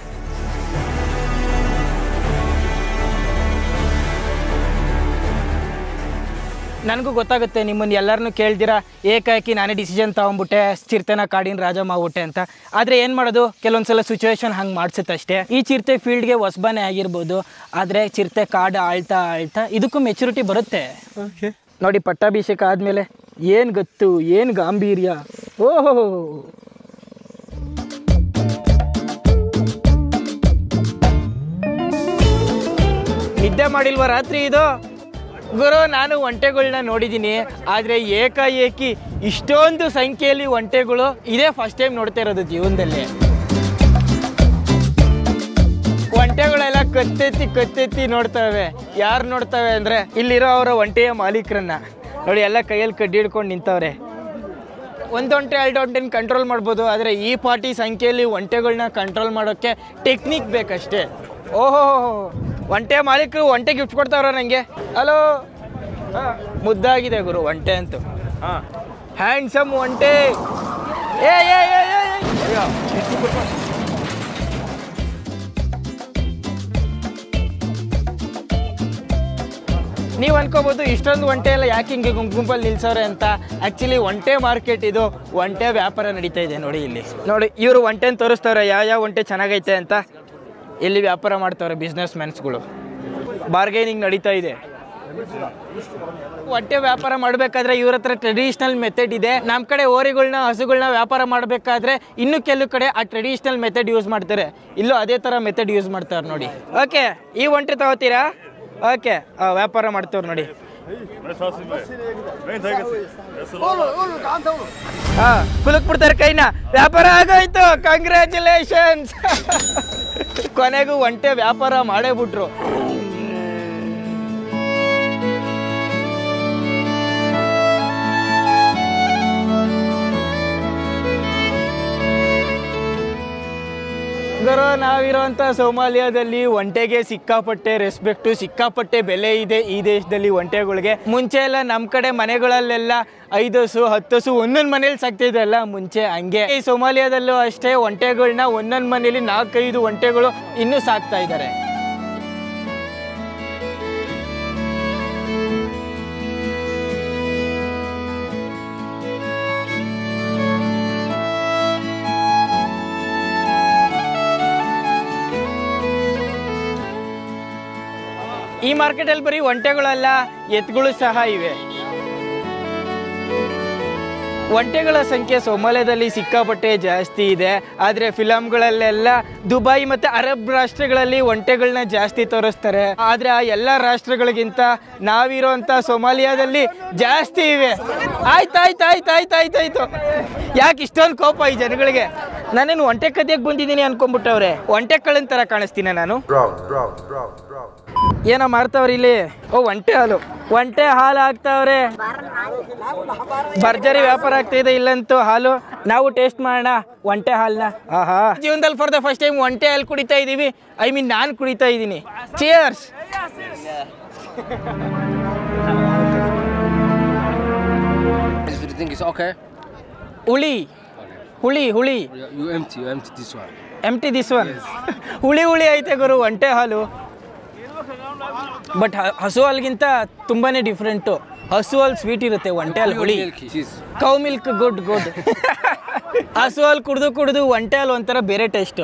ನನಗೂ ಗೊತ್ತಾಗುತ್ತೆ ನಿಮ್ಮನ್ನು ಎಲ್ಲರನ್ನೂ ಕೇಳ್ದಿರಾ ಏಕಾಏಕಿ ನಾನೇ ಡಿಸಿಷನ್ ತೊಗೊಂಬಿಟ್ಟೆ ಚಿರತೆನ ಕಾಡಿನ ರಾಜ ಮಾಡ್ಬಿಟ್ಟೆ ಅಂತ ಆದರೆ ಏನು ಮಾಡೋದು ಕೆಲವೊಂದು ಸಲ ಸಿಚುವೇಶನ್ ಹಂಗೆ ಮಾಡಿಸುತ್ತೆ ಅಷ್ಟೇ ಈ ಚಿರತೆ ಫೀಲ್ಡ್ಗೆ ಹೊಸಬನೇ ಆಗಿರ್ಬೋದು ಆದರೆ ಚಿರತೆ ಕಾಡು ಆಳ್ತಾ ಆಳ್ತಾ ಇದಕ್ಕೂ ಮೆಚುರಿಟಿ ಬರುತ್ತೆ ನೋಡಿ ಪಟ್ಟಾಭಿಷೇಕ ಆದಮೇಲೆ ಏನು ಗತ್ತು ಏನು ಗಾಂಭೀರ್ಯ ಓಹೋ ನಿದ್ದೆ ಮಾಡಿಲ್ವ ರಾತ್ರಿ ಇದು ಗುರು ನಾನು ಒಂಟೆಗಳನ್ನ ನೋಡಿದ್ದೀನಿ ಆದರೆ ಏಕಾಏಕಿ ಇಷ್ಟೊಂದು ಸಂಖ್ಯೆಯಲ್ಲಿ ಒಂಟೆಗಳು ಇದೇ ಫಸ್ಟ್ ಟೈಮ್ ನೋಡ್ತಾ ಇರೋದು ಜೀವನದಲ್ಲಿ ಒಂಟೆಗಳೆಲ್ಲ ಕತ್ತೆತ್ತಿ ಕತ್ತೆತ್ತಿ ನೋಡ್ತವೆ ಯಾರು ನೋಡ್ತವೆ ಅಂದರೆ ಇಲ್ಲಿರೋ ಅವರ ಒಂಟೆಯ ಮಾಲೀಕರನ್ನ ನೋಡಿ ಎಲ್ಲ ಕೈಯಲ್ಲಿ ಕಡ್ಡಿ ಹಿಡ್ಕೊಂಡು ನಿಂತವ್ರೆ ಒಂದು ಒಂಟೆ ಎರಡು ಒಂಟೆನ ಕಂಟ್ರೋಲ್ ಮಾಡ್ಬೋದು ಆದರೆ ಈ ಪಾರ್ಟಿ ಸಂಖ್ಯೆಯಲ್ಲಿ ಒಂಟೆಗಳನ್ನ ಕಂಟ್ರೋಲ್ ಮಾಡೋಕ್ಕೆ ಟೆಕ್ನಿಕ್ ಬೇಕಷ್ಟೇ ಓಹೋ ಒಂಟೆ ಮಾಲೀಕರು ಒಂಟೆ ಗಿಫ್ಟ್ ಕೊಡ್ತಾವ್ರ ನನಗೆ ಹಲೋ ಮುದ್ದಾಗಿದೆ ಗುರು ಒಂಟೆ ಅಂತೂ ಹ್ಯಾಂಡ್ಸಮ್ ಒಂಟೆ ಏ ಏ ಏ ಏ, ಏ. ಅಯ್ಯೋ. ನೀವು ಅನ್ಕೋಬೋದು ಇಷ್ಟೊಂದು ಒಂಟೆ ಎಲ್ಲ ಯಾಕೆ ಹಿಂಗೆ ಗುಂಪು ಗುಂಪಲ್ಲಿ ನಿಲ್ಸವ್ರೆ ಅಂತ ಆ್ಯಕ್ಚುಲಿ ಒಂಟೆ ಮಾರ್ಕೆಟ್ ಇದು ಒಂಟೆ ವ್ಯಾಪಾರ ನಡೀತಾ ಇದೆ ನೋಡಿ ಇಲ್ಲಿ ನೋಡಿ ಇವರು ಒಂಟೆನ ತೋರಿಸ್ತವ್ರೆ ಯಾವ ಯಾವ ಒಂಟೆ ಚೆನ್ನಾಗೈತೆ ಅಂತ ಇಲ್ಲಿ ವ್ಯಾಪಾರ ಮಾಡ್ತವ್ರೆ ಬಿಸ್ನೆಸ್ ಮ್ಯಾನ್ಸ್ಗಳು ಬಾರ್ಗೈನಿಂಗ್ ನಡೀತಾ ಇದೆ ಒಂಟೆ ವ್ಯಾಪಾರ ಮಾಡಬೇಕಾದ್ರೆ ಇವ್ರ ಹತ್ರ ಟ್ರೆಡಿಷನಲ್ ಮೆಥಡ್ ಇದೆ ನಮ್ಮ ಕಡೆ ಓರಿಗಳನ್ನ ಹಸುಗಳನ್ನ ವ್ಯಾಪಾರ ಮಾಡಬೇಕಾದ್ರೆ ಇನ್ನು ಕೆಲವು ಕಡೆ ಆ ಟ್ರೆಡಿಷನಲ್ ಮೆಥಡ್ ಯೂಸ್ ಮಾಡ್ತಾರೆ ಇಲ್ಲೂ ಅದೇ ಥರ ಮೆಥಡ್ ಯೂಸ್ ಮಾಡ್ತಾರೆ ನೋಡಿ ಓಕೆ ಈ ಒಂಟೆ ತಗೋತೀರಾ ಓಕೆ ವ್ಯಾಪಾರ ಮಾಡ್ತವ್ರು ನೋಡಿ ಹಾ ಕುಲಕ್ ಬಿಡ್ತಾರೆ ಕೈನ ವ್ಯಾಪಾರ ಆಗೋಯ್ತು ಕಂಗ್ರ್ಯಾಚುಲೇಷನ್ಸ್ ಕೊನೆಗೂ ಒಂಟೆ ವ್ಯಾಪಾರ ಮಾಡೇ ಬಿಟ್ರು ಗುರು ನಾವಿರೋಂಥ ಸೋಮಾಲಿಯಾದಲ್ಲಿ ಒಂಟೆಗೆ ಸಿಕ್ಕಾಪಟ್ಟೆ ರೆಸ್ಪೆಕ್ಟು ಸಿಕ್ಕಾಪಟ್ಟೆ ಬೆಲೆ ಇದೆ ಈ ದೇಶದಲ್ಲಿ ಒಂಟೆಗಳಿಗೆ ಮುಂಚೆ ಎಲ್ಲ ನಮ್ಮ ಕಡೆ ಮನೆಗಳಲ್ಲೆಲ್ಲ ಐದು ಹಸು ಹತ್ತು ಹಸು ಒಂದೊಂದು ಮನೇಲಿ ಸಾಕ್ತಿದ್ದಲ್ಲ ಮುಂಚೆ ಹಂಗೆ ಈ ಸೋಮಾಲಿಯಾದಲ್ಲೂ ಅಷ್ಟೇ ಒಂಟೆಗಳನ್ನ ಒಂದೊಂದು ಮನೇಲಿ ನಾಲ್ಕೈದು ಒಂಟೆಗಳು ಇನ್ನೂ ಸಾಕ್ತಾ ಇದ್ದಾರೆ ಈ ಮಾರ್ಕೆಟಲ್ಲಿ ಬರೀ ಒಂಟೆಗಳಲ್ಲ ಎತ್ತುಗಳು ಸಹ ಇವೆ ಒಂಟೆಗಳ ಸಂಖ್ಯೆ ಸೊಮಾಲಿಯಾದಲ್ಲಿ ಸಿಕ್ಕಾಪಟ್ಟೆ ಜಾಸ್ತಿ ಇದೆ ಆದರೆ ಫಿಲಮ್ಗಳಲ್ಲೆಲ್ಲ ದುಬೈ ಮತ್ತೆ ಅರಬ್ ರಾಷ್ಟ್ರಗಳಲ್ಲಿ ಒಂಟೆಗಳನ್ನ ಜಾಸ್ತಿ ತೋರಿಸ್ತಾರೆ ಆದರೆ ಆ ಎಲ್ಲ ರಾಷ್ಟ್ರಗಳಿಗಿಂತ ನಾವಿರೋಂಥ ಸೊಮಾಲಿಯಾದಲ್ಲಿ ಜಾಸ್ತಿ ಇವೆ ಆಯ್ತು ಆಯ್ತು ಆಯ್ತು ಆಯ್ತು ಆಯ್ತು ಆಯ್ತು ಯಾಕೆ ಇಷ್ಟೊಂದು ಕೋಪ ಈ ಜನಗಳಿಗೆ ನಾನೇನು ಒಂಟೆ ಕದಿಯಕ್ಕೆ ಬಂದಿದ್ದೀನಿ ಅನ್ಕೊಂಡ್ಬಿಟ್ಟವ್ರೆ ಒಂಟೆ ಕಳ್ಳನ್ ಥರ ಕಾಣಿಸ್ತೀನ ನಾನು ಏನೋ ಮಾಡ್ತಾವ್ರಿ ಇಲ್ಲಿ ಓ ಒಂಟೆ ಹಾಲು ಒಂಟೆ ಹಾಲು ಹಾಕ್ತಾವ್ರೆ ಭರ್ಜರಿ ವ್ಯಾಪಾರ ಆಗ್ತಾ ಇದೆ ಇಲ್ಲಂತೂ ಹಾಲು ನಾವು ಟೇಸ್ಟ್ ಮಾಡೋಣ ಒಂಟೆ ಹಾಲ್ನ ಆಹಾ ಜೀವನದಲ್ಲಿ ಫಾರ್ ದ ಫಸ್ಟ್ ಟೈಮ್ ಒಂಟೆ ಹಾಲು ಕುಡಿತಾ ಇದೀವಿ ಐ ಮೀನ್ ನಾನು ಕುಡಿತಾ ಇದ್ದೀನಿ ಚಿಯರ್ಸ್ Everything is okay. ಹುಳಿ ಹುಳಿ ಹುಳಿ You you empty, you empty this one. Empty this one ಹುಳಿ ಹುಳಿ ಐತೆ ಗುರು ಒಂಟೆ ಹಾಲು ಬಟ್ ಹಸು ಹಾಲ್ಗಿಂತ ತುಂಬಾನೇ ಡಿಫ್ರೆಂಟು ಹಸು ಹಾಲು ಸ್ವೀಟ್ ಇರುತ್ತೆ ಒಂಟೆ ಹಾಲು ಹುಳಿ Milky. Cheese. Cow milk good good ಹಸು ಹಾಲು ಕುಡಿದು ಕುಡಿದು ಒಂಟೆ ಹಾಲು ಒಂಥರ ಬೇರೆ ಟೇಸ್ಟು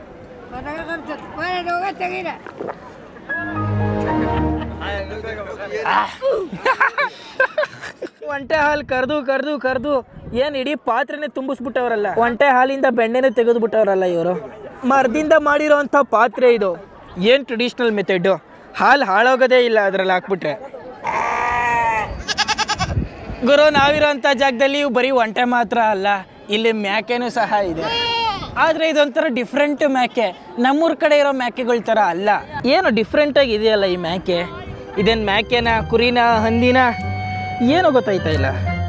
ಒಂಟೆ ಹಾಲು ಕರೆದು ಕರೆದು ಕರೆದು ಏನು ಇಡೀ ಪಾತ್ರೆನೇ ತುಂಬಿಸ್ಬಿಟ್ಟವ್ರಲ್ಲ ಒಂಟೆ ಹಾಲಿಂದ ಬೆಣ್ಣೆನೇ ತೆಗೆದುಬಿಟ್ಟವ್ರಲ್ಲ ಇವರು ಮರದಿಂದ ಮಾಡಿರೋಂಥ ಪಾತ್ರೆ ಇದು ಏನು ಟ್ರೆಡಿಷ್ನಲ್ ಮೆಥಡು ಹಾಲು ಹಾಳಾಗೋದೇ ಇಲ್ಲ ಅದ್ರಲ್ಲಿ ಹಾಕ್ಬಿಟ್ರೆ ಗುರು ನಾವಿರೋಂಥ ಜಾಗದಲ್ಲಿ ಇವು ಬರೀ ಒಂಟೆ ಮಾತ್ರ ಅಲ್ಲ ಇಲ್ಲಿ ಮ್ಯಾಕೆನೂ ಸಹ ಇದೆ ಆದರೆ ಇದೊಂಥರ ಡಿಫ್ರೆಂಟ್ ಮ್ಯಾಕೆ ನಮ್ಮೂರ ಕಡೆ ಇರೋ ಮ್ಯಾಕೆಗಳ ಥರ ಅಲ್ಲ ಏನು ಡಿಫ್ರೆಂಟಾಗಿ ಇದೆಯಲ್ಲ ಈ ಮ್ಯಾಕೆ ಇದೇನು ಮ್ಯಾಕೆನ ಕುರಿನ ಹಂದಿನ ಏನು ಗೊತ್ತಾಯ್ತಾ ಇಲ್ಲ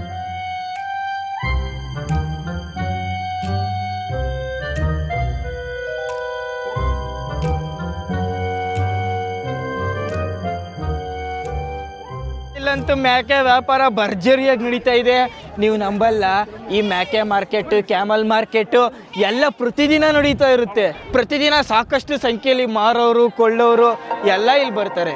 ಇಲ್ಲಂತೂ ಮ್ಯಾಕೆ ವ್ಯಾಪಾರ ಭರ್ಜರಿಯಾಗಿ ನಡೀತಾ ಇದೆ ನೀವು ನಂಬಲ್ಲ ಈ ಮ್ಯಾಕೆ ಮಾರ್ಕೆಟ್ ಕ್ಯಾಮಲ್ ಮಾರ್ಕೆಟ್ ಎಲ್ಲ ಪ್ರತಿದಿನ ನಡೀತಾ ಇರುತ್ತೆ ಪ್ರತಿದಿನ ಸಾಕಷ್ಟು ಸಂಖ್ಯೆಯಲ್ಲಿ ಮಾರೋರು ಕೊಳ್ಳೋರು ಎಲ್ಲ ಇಲ್ಲಿ ಬರ್ತಾರೆ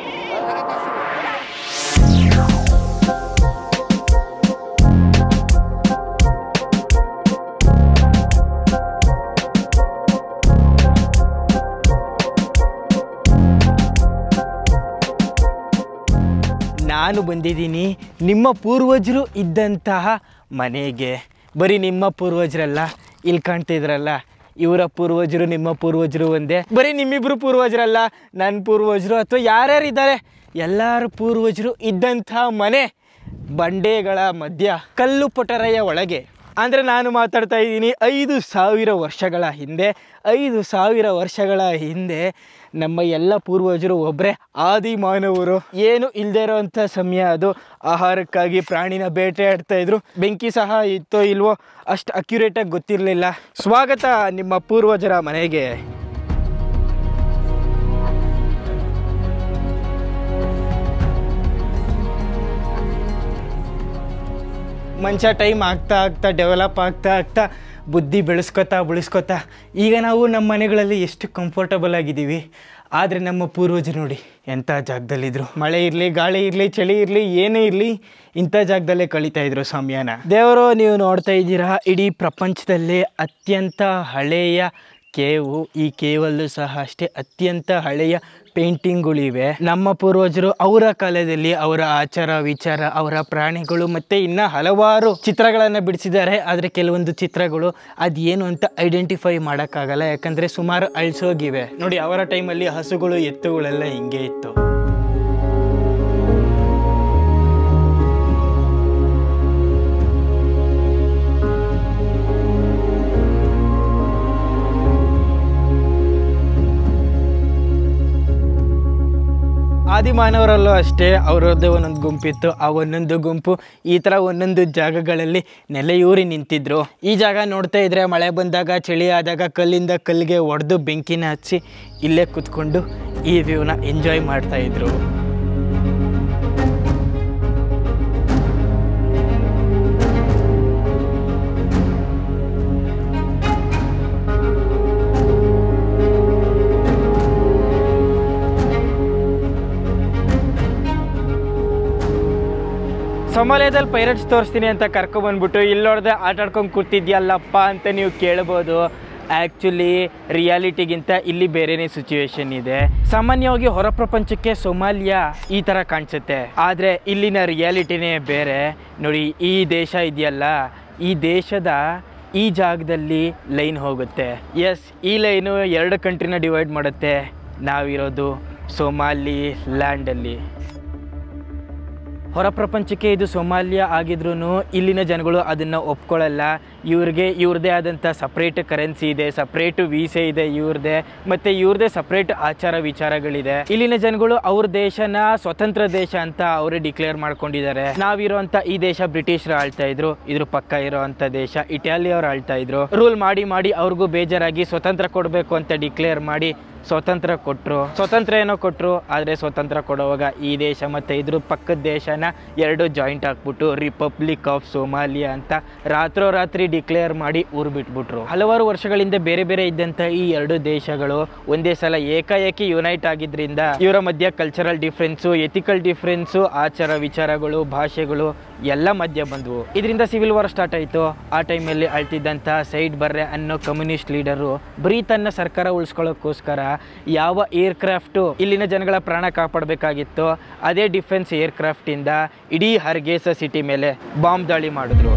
ನಾನು ಬಂದಿದ್ದೀನಿ ನಿಮ್ಮ ಪೂರ್ವಜರು ಇದ್ದಂತಹ ಮನೆಗೆ ಬರೀ ನಿಮ್ಮ ಪೂರ್ವಜರಲ್ಲ ಇಲ್ಲಿ ಕಾಣ್ತಿದ್ರಲ್ಲ ಇವರ ಪೂರ್ವಜರು ನಿಮ್ಮ ಪೂರ್ವಜರು ಒಂದೇ ಬರೀ ನಿಮ್ಮಿಬ್ರು ಪೂರ್ವಜರಲ್ಲ ನನ್ನ ಪೂರ್ವಜರು ಅಥವಾ ಯಾರ್ಯಾರು ಇದ್ದಾರೆ ಎಲ್ಲರ ಪೂರ್ವಜರು ಇದ್ದಂತಹ ಮನೆ ಬಂಡೆಗಳ ಮಧ್ಯ ಕಲ್ಲು ಪೊಟರೆಯ ಒಳಗೆ ಅಂದರೆ ನಾನು ಮಾತಾಡ್ತಾ ಇದ್ದೀನಿ ಐದು ಸಾವಿರ ವರ್ಷಗಳ ಹಿಂದೆ ಐದು ಸಾವಿರ ವರ್ಷಗಳ ಹಿಂದೆ ನಮ್ಮ ಎಲ್ಲ ಪೂರ್ವಜರು ಒಬ್ಬರೇ ಆದಿ ಮಾನವರು ಏನು ಇಲ್ಲದೆ ಇರೋವಂಥ ಸಮಯ ಅದು ಆಹಾರಕ್ಕಾಗಿ ಪ್ರಾಣಿನ ಬೇಟೆಯಾಡ್ತಾ ಇದ್ರು ಬೆಂಕಿ ಸಹ ಇತ್ತೋ ಇಲ್ವೋ ಅಷ್ಟು ಅಕ್ಯುರೇಟಾಗಿ ಗೊತ್ತಿರಲಿಲ್ಲ ಸ್ವಾಗತ ನಿಮ್ಮ ಪೂರ್ವಜರ ಮನೆಗೆ ಮನುಷ್ಯ ಟೈಮ್ ಆಗ್ತಾ ಆಗ್ತಾ ಡೆವಲಪ್ ಆಗ್ತಾ ಆಗ್ತಾ ಬುದ್ಧಿ ಬೆಳೆಸ್ಕೊತಾ ಬೆಳೆಸ್ಕೊತಾ ಈಗ ನಾವು ನಮ್ಮ ಮನೆಗಳಲ್ಲಿ ಎಷ್ಟು ಕಂಫರ್ಟಬಲ್ ಆಗಿದ್ದೀವಿ ಆದರೆ ನಮ್ಮ ಪೂರ್ವಜರು ನೋಡಿ ಎಂಥ ಜಾಗದಲ್ಲಿದ್ದರು ಮಳೆ ಇರಲಿ ಗಾಳಿ ಇರಲಿ ಚಳಿ ಇರಲಿ ಏನೇ ಇರಲಿ ಇಂಥ ಜಾಗದಲ್ಲೇ ಕಳೀತಾ ಇದ್ರು ಸಮಯನ ದೇವರು ನೀವು ನೋಡ್ತಾ ಇದ್ದೀರಾ ಇಡೀ ಪ್ರಪಂಚದಲ್ಲೇ ಅತ್ಯಂತ ಹಳೆಯ ಕೇವು ಈ ಕೇವಲ್ಲೂ ಸಹ ಅಷ್ಟೇ ಅತ್ಯಂತ ಹಳೆಯ ಪೇಂಟಿಂಗ್ಗಳಿವೆ ನಮ್ಮ ಪೂರ್ವಜರು ಅವರ ಕಾಲದಲ್ಲಿ ಅವರ ಆಚಾರ ವಿಚಾರ ಅವರ ಪ್ರಾಣಿಗಳು ಮತ್ತೆ ಇನ್ನ ಹಲವಾರು ಚಿತ್ರಗಳನ್ನು ಬಿಡಿಸಿದ್ದಾರೆ ಆದರೆ ಕೆಲವೊಂದು ಚಿತ್ರಗಳು ಅದೇನು ಅಂತ ಐಡೆಂಟಿಫೈ ಮಾಡೋಕ್ಕಾಗಲ್ಲ ಯಾಕಂದ್ರೆ ಸುಮಾರು ಅಳಿಸೋಗಿವೆ ನೋಡಿ ಅವರ ಟೈಮಲ್ಲಿ ಹಸುಗಳು ಎತ್ತುಗಳೆಲ್ಲ ಹಿಂಗೆ ಇತ್ತು ಆದಿಮಾನವರಲ್ಲೂ ಅಷ್ಟೇ ಅವರದ್ದೇ ಒಂದೊಂದು ಗುಂಪಿತ್ತು ಆ ಒಂದೊಂದು ಗುಂಪು ಈ ಥರ ಒಂದೊಂದು ಜಾಗಗಳಲ್ಲಿ ನೆಲೆಯೂರಿ ನಿಂತಿದ್ರು ಈ ಜಾಗ ನೋಡ್ತಾ ಇದ್ರೆ ಮಳೆ ಬಂದಾಗ ಚಳಿ ಆದಾಗ ಕಲ್ಲಿಂದ ಕಲ್ಲಿಗೆ ಒಡೆದು ಬೆಂಕಿನ ಹಚ್ಚಿ ಇಲ್ಲೇ ಕುತ್ಕೊಂಡು ಈ ವ್ಯೂನ ಎಂಜಾಯ್ ಮಾಡ್ತಾ ಇದ್ರು ಸೊಮಾಲಿಯಾದಲ್ಲಿ ಪೈರಟ್ಸ್ ತೋರಿಸ್ತೀನಿ ಅಂತ ಕರ್ಕೊಬಂದ್ಬಿಟ್ಟು ಇಲ್ಲಿ ನೋಡಿದೆ ಆಟ ಆಡ್ಕೊಂಡು ಕೂತಿದ್ಯಲ್ಲಪ್ಪ ಅಂತ ನೀವು ಕೇಳ್ಬೋದು ಆ್ಯಕ್ಚುಲಿ ರಿಯಾಲಿಟಿಗಿಂತ ಇಲ್ಲಿ ಬೇರೆನೇ ಸಿಚುವೇಶನ್ ಇದೆ ಸಾಮಾನ್ಯವಾಗಿ ಹೊರ ಪ್ರಪಂಚಕ್ಕೆ ಸೊಮಾಲಿಯಾ ಈ ಥರ ಕಾಣಿಸುತ್ತೆ ಆದರೆ ಇಲ್ಲಿನ ರಿಯಾಲಿಟಿನೇ ಬೇರೆ ನೋಡಿ ಈ ದೇಶ ಇದೆಯಲ್ಲ ಈ ದೇಶದ ಈ ಜಾಗದಲ್ಲಿ ಲೈನ್ ಹೋಗುತ್ತೆ ಎಸ್ ಈ ಲೈನು ಎರಡು ಕಂಟ್ರಿನ ಡಿವೈಡ್ ಮಾಡುತ್ತೆ ನಾವಿರೋದು ಸೊಮಾಲಿ ಲ್ಯಾಂಡಲ್ಲಿ ಹೊರ ಪ್ರಪಂಚಕ್ಕೆ ಇದು ಸೊಮಾಲಿಯಾ ಆಗಿದ್ರೂ ಇಲ್ಲಿನ ಜನಗಳು ಅದನ್ನು ಒಪ್ಕೊಳ್ಳಲ್ಲ ಇವ್ರಿಗೆ ಇವ್ರದ್ದೇ ಆದಂಥ ಸಪ್ರೇಟ್ ಕರೆನ್ಸಿ ಇದೆ ಸಪ್ರೇಟ್ ವೀಸೆ ಇದೆ ಇವ್ರದ್ದೇ ಮತ್ತು ಇವ್ರದ್ದೇ ಸಪ್ರೇಟ್ ಆಚಾರ ವಿಚಾರಗಳಿದೆ ಇಲ್ಲಿನ ಜನಗಳು ಅವ್ರ ದೇಶನ ಸ್ವತಂತ್ರ ದೇಶ ಅಂತ ಅವರೇ ಡಿಕ್ಲೇರ್ ಮಾಡ್ಕೊಂಡಿದ್ದಾರೆ ನಾವಿರೋಂಥ ಈ ದೇಶ ಬ್ರಿಟಿಷರು ಆಳ್ತಾ ಇದ್ರು ಇದ್ರ ಪಕ್ಕ ಇರೋವಂಥ ದೇಶ ಇಟಾಲಿ ಅವ್ರು ಆಳ್ತಾ ಇದ್ರು ರೂಲ್ ಮಾಡಿ ಮಾಡಿ ಅವ್ರಿಗೂ ಬೇಜಾರಾಗಿ ಸ್ವತಂತ್ರ ಕೊಡಬೇಕು ಅಂತ ಡಿಕ್ಲೇರ್ ಮಾಡಿ ಸ್ವತಂತ್ರ ಕೊಟ್ಟರು ಸ್ವತಂತ್ರ ಏನೋ ಕೊಟ್ಟರು ಆದರೆ ಸ್ವತಂತ್ರ ಕೊಡುವಾಗ ಈ ದೇಶ ಮತ್ತು ಇದ್ರ ಪಕ್ಕದ ದೇಶನ ಎರಡು ಜಾಯಿಂಟ್ ಹಾಕ್ಬಿಟ್ಟು ರಿಪಬ್ಲಿಕ್ ಆಫ್ ಸೋಮಾಲಿಯಾ ಅಂತ ರಾತ್ರೋರಾತ್ರಿ ಡಿಕ್ಲೇರ್ ಮಾಡಿ ಊರು ಬಿಟ್ಬಿಟ್ರು ಹಲವಾರು ವರ್ಷಗಳಿಂದ ಬೇರೆ ಬೇರೆ ಇದ್ದಂಥ ಈ ಎರಡು ದೇಶಗಳು ಒಂದೇ ಸಲ ಏಕಾಏಕಿ ಯುನೈಟ್ ಆಗಿದ್ರಿಂದ ಇವರ ಮಧ್ಯ ಕಲ್ಚರಲ್ ಡಿಫ್ರೆನ್ಸು ಎಥಿಕಲ್ ಡಿಫ್ರೆನ್ಸು ಆಚಾರ ವಿಚಾರಗಳು ಭಾಷೆಗಳು ಎಲ್ಲ ಮಧ್ಯ ಬಂದವು ಇದರಿಂದ ಸಿವಿಲ್ ವಾರ್ ಸ್ಟಾರ್ಟ್ ಆಯಿತು ಆ ಟೈಮಲ್ಲಿ ಅಳ್ತಿದ್ದಂಥ ಸೈಡ್ ಬರ್ರೆ ಅನ್ನೋ ಕಮ್ಯುನಿಸ್ಟ್ ಲೀಡರು ಬರೀ ತನ್ನ ಸರ್ಕಾರ ಉಳಿಸ್ಕೊಳ್ಳೋಕ್ಕೋಸ್ಕರ ಯಾವ ಏರ್ಕ್ರಾಫ್ಟು ಇಲ್ಲಿನ ಜನಗಳ ಪ್ರಾಣ ಕಾಪಾಡಬೇಕಾಗಿತ್ತು ಅದೇ ಡಿಫೆನ್ಸ್ ಏರ್ಕ್ರಾಫ್ಟಿಂದ ಇಡೀ ಹರ್ಗೇಸ ಸಿಟಿ ಮೇಲೆ ಬಾಂಬ್ ದಾಳಿ ಮಾಡಿದ್ರು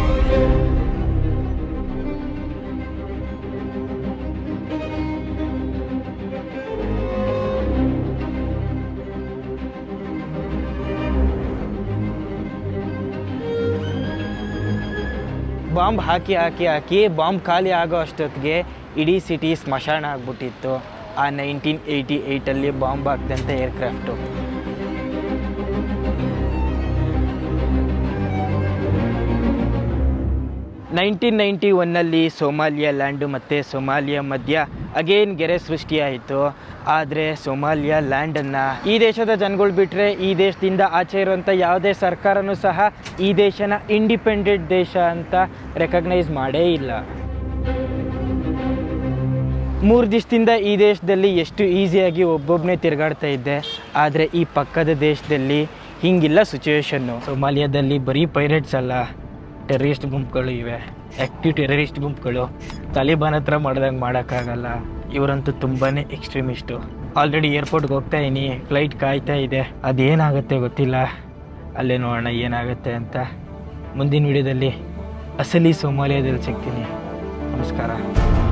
ಬಾಂಬ್ ಹಾಕಿ ಹಾಕಿ ಹಾಕಿ ಬಾಂಬ್ ಖಾಲಿ ಆಗೋ ಅಷ್ಟೊತ್ತಿಗೆ ಇಡೀ ಸಿಟಿ ಸ್ಮಶಾನ ಆಗ್ಬಿಟ್ಟಿತ್ತು ಆ ನೈನ್ಟೀನ್ ಏಯ್ಟಿ ಏಯ್ಟಲ್ಲಿ ಬಾಂಬ್ ಹಾಕ್ದಂಥ ಏರ್ಕ್ರಾಫ್ಟು ನೈನ್ಟೀನ್ ನೈಂಟಿ ಒನ್ನಲ್ಲಿ ಸೊಮಾಲಿಯಾ ಲ್ಯಾಂಡು ಮತ್ತು ಸೊಮಾಲಿಯಾ ಮಧ್ಯ ಅಗೇನ್ ಗೆರೆ ಸೃಷ್ಟಿಯಾಯಿತು ಆದರೆ ಸೊಮಾಲಿಯಾ ಲ್ಯಾಂಡನ್ನು ಈ ದೇಶದ ಜನಗಳು ಬಿಟ್ಟರೆ ಈ ದೇಶದಿಂದ ಆಚೆ ಇರುವಂಥ ಯಾವುದೇ ಸರ್ಕಾರನೂ ಸಹ ಈ ದೇಶನ ಇಂಡಿಪೆಂಡೆಂಟ್ ದೇಶ ಅಂತ ರೆಕಗ್ನೈಸ್ ಮಾಡೇ ಇಲ್ಲ ಮೂರು ದಿವಸದಿಂದ ಈ ದೇಶದಲ್ಲಿ ಎಷ್ಟು ಈಸಿಯಾಗಿ ಒಬ್ಬೊಬ್ಬನೇ ತಿರುಗಾಡ್ತಾ ಇದ್ದೆ ಆದರೆ ಈ ಪಕ್ಕದ ದೇಶದಲ್ಲಿ ಹಿಂಗಿಲ್ಲ ಸಿಚುವೇಶನ್ನು ಸೊಮಾಲಿಯಾದಲ್ಲಿ ಬರೀ ಪೈರೇಟ್ಸ್ ಅಲ್ಲ ಟೆರರಿಸ್ಟ್ ಗುಂಪುಗಳು ಇವೆ ಆ್ಯಕ್ಟಿವ್ ಟೆರರಿಸ್ಟ್ ಗುಂಪುಗಳು ತಾಲಿಬಾನ್ ಹತ್ರ ಮಾಡ್ದಂಗೆ ಮಾಡೋಕ್ಕಾಗಲ್ಲ ಇವರಂತೂ ತುಂಬಾ ಎಕ್ಸ್ಟ್ರೀಮಿಸ್ಟು ಆಲ್ರೆಡಿ ಏರ್ಪೋರ್ಟ್ಗೆ ಹೋಗ್ತಾ ಇದೀನಿ ಫ್ಲೈಟ್ ಕಾಯ್ತಾ ಇದೆ ಅದೇನಾಗುತ್ತೆ ಗೊತ್ತಿಲ್ಲ ಅಲ್ಲೇ ನೋಡೋಣ ಏನಾಗುತ್ತೆ ಅಂತ ಮುಂದಿನ ವಿಡಿಯೋದಲ್ಲಿ ಅಸಲಿ ಸೋಮಾಲಿಯಾದಲ್ಲಿ ಸಿಗ್ತೀನಿ ನಮಸ್ಕಾರ